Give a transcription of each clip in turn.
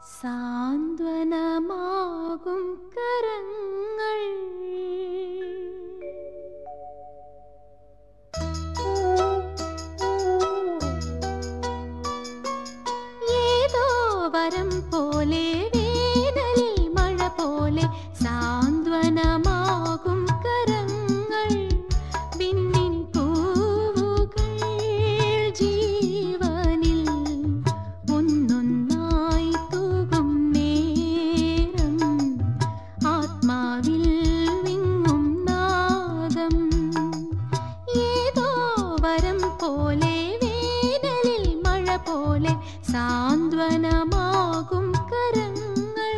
സാന്ത്വനമാകും കരങ്ങൾ ഏതോ വരം പോലെ വേനലിൽ മഴ പോലെ സാന്ത്വനമാകും കരങ്ങൾ വിണ്ണിൻ പൂവുകൾ ജീവനിൽ ഒന്നൊന്നായി തൂകും നേരം ആത്മാവിൽ വിങ്ങും നാദം ഏതോ വരം പോലെ വേനലിൽ മഴ പോലെ സാന്ത്വനമാകും കരങ്ങൾ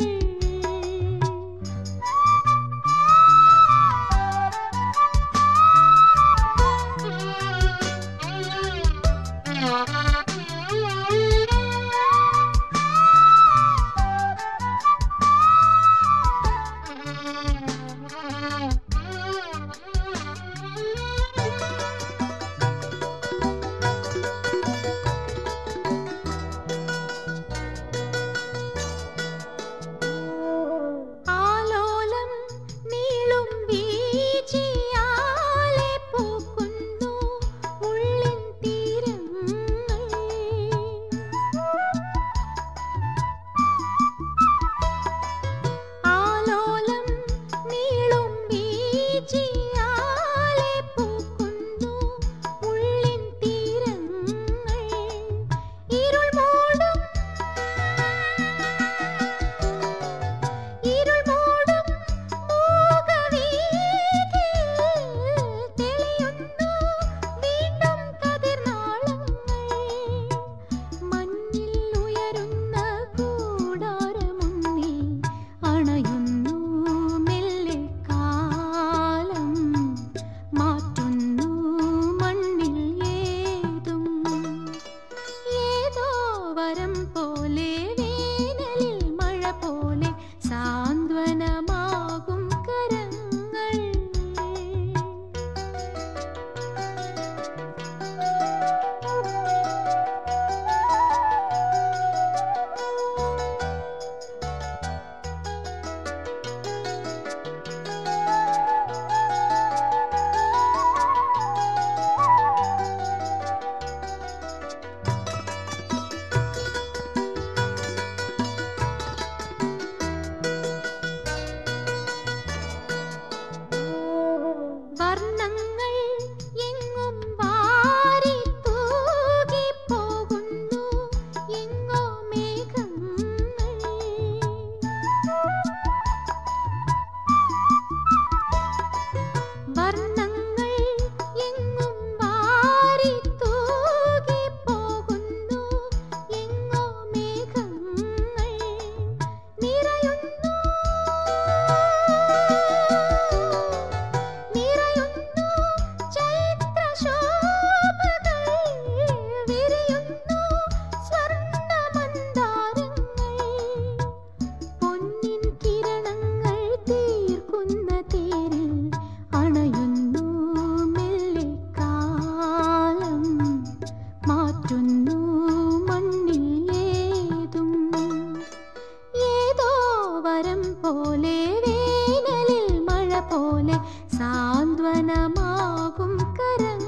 ആലോലം നീളും വീചിയാലെ പൂക്കുന്നു ഉള്ളിൻ തീരങ്ങൾ ആലോലം നീളും വീചിയാലെ പൂക്കുന്നു ഉള്ളിൻ തീരങ്ങൾ ഇരുൾ മൂടും ഇരുൾ മൂടും മൂകവീഥിയിൽ തെളിയുന്നു വീണ്ടും കതിർനാളങ്ങൾ. മഞ്ഞിൽ ഉയരുന്ന കൂടാരമുന്നിൽ അണയുന്നു മെല്ലെ കാലം. മാറ്റുന്നു മണ്ണിൽ ഏതും ഏതോ വരം പോലെ വേനലിൽ മഴ പോലെ സാന്ത്വനമാകും കരങ്ങൾ വർണ്ണങ്ങൾ എങ്ങും വാരി തൂകി പോകുന്നു എങ്ങോ മേഘങ്ങൾ വർണ്ണങ്ങൾ എങ്ങും വാരി തൂകി പോകുന്നു എങ്ങോ മേഘങ്ങൾ നിറയുന്നു നിറയുന്നു ചൈത്രശോഭകൾ വിരിയുന്നു സ്വർണ്ണമന്ദാരങ്ങൾ പൊന്നിൻ കിരണങ്ങൾ തീർക്കുന്ന തേരിൽ അണയുന്നു മെല്ലെ കാലം മാറ്റുന്നു മണ്ണിൽ ഏതും ഏതോ വരം പോലെ വേനലിൽ മഴ പോലെ സാന്ത്വനമാകും കരങ്ങൾ